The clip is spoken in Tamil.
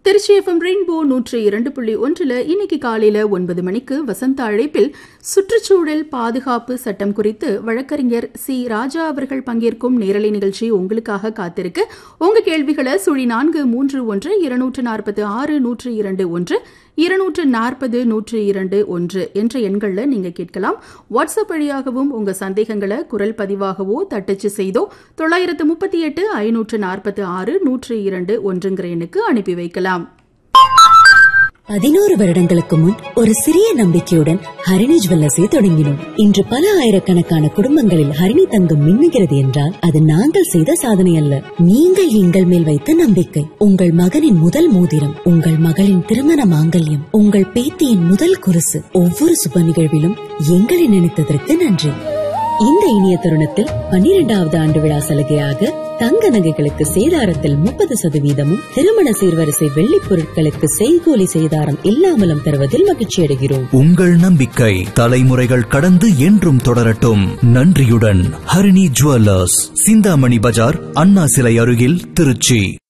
திருச்சி எஃப்எம் ரெயின்போ நூற்றி இரண்டு புள்ளி ஒன்றில் இன்னைக்கு காலையில ஒன்பது மணிக்கு வசந்த அழைப்பில் சுற்றுச்சூழல் பாதுகாப்பு சட்டம் குறித்து வழக்கறிஞர் சி ராஜா அவர்கள் பங்கேற்கும் நேரலை நிகழ்ச்சி உங்களுக்காக காத்திருக்கு உங்க கேள்விகளை சுழி நான்கு மூன்று ஒன்று இருநூற்று நாற்பது ஆறு நூற்று இரண்டு ஒன்று இருநூற்று நாற்பது நூற்று இரண்டு ஒன்று என்ற எண்களில் நீங்க கேட்கலாம் வாட்ஸ்அப் வழியாகவும் உங்க சந்தேகங்களை குரல் பதிவாகவோ தட்டச்சு செய்தோ தொள்ளாயிரத்து முப்பத்தி எட்டு ஐநூற்று நாற்பத்தி ஆறு நூற்று இரண்டு ஒன்றுங்கிற எண்ணுக்கு அனுப்பி வைக்கலாம் பதினோரு வருடங்களுக்கு முன் ஒரு சிறிய நம்பிக்கையுடன் ஹரிணி ஜுவல்லர்ஸை தொடங்கினோம் இன்று பல ஆயிரக்கணக்கான குடும்பங்களில் ஹரிணி தங்கம் மின்னுகிறது என்றால் அது நாங்கள் செய்த சாதனை அல்ல நீங்கள் எங்கள் மேல் வைத்த நம்பிக்கை உங்கள் மகனின் முதல் மோதிரம் உங்கள் மகளின் திருமண மாங்கல்யம் உங்கள் பேத்தியின் முதல் குருசு ஒவ்வொரு சுப நிகழ்விலும் எங்களை நினைத்ததற்கு நன்றி இந்த இனிய தருணத்தில் பன்னிரெண்டாவது ஆண்டு விழா சலுகையாக தங்க நகைகளுக்கு சேதாரத்தில் முப்பது சதவீதமும் திருமண சீர்வரிசை வெள்ளிப் பொருட்களுக்கு செய்கூலி சேதாரம் இல்லாமலும் தருவதில் மகிழ்ச்சி அடைகிறோம் உங்கள் நம்பிக்கை தலைமுறைகள் கடந்து என்றும் தொடரட்டும் நன்றியுடன் ஹரிணி ஜுவல்லர்ஸ் சிந்தாமணி பஜார் அண்ணா சிலை அருகில் திருச்சி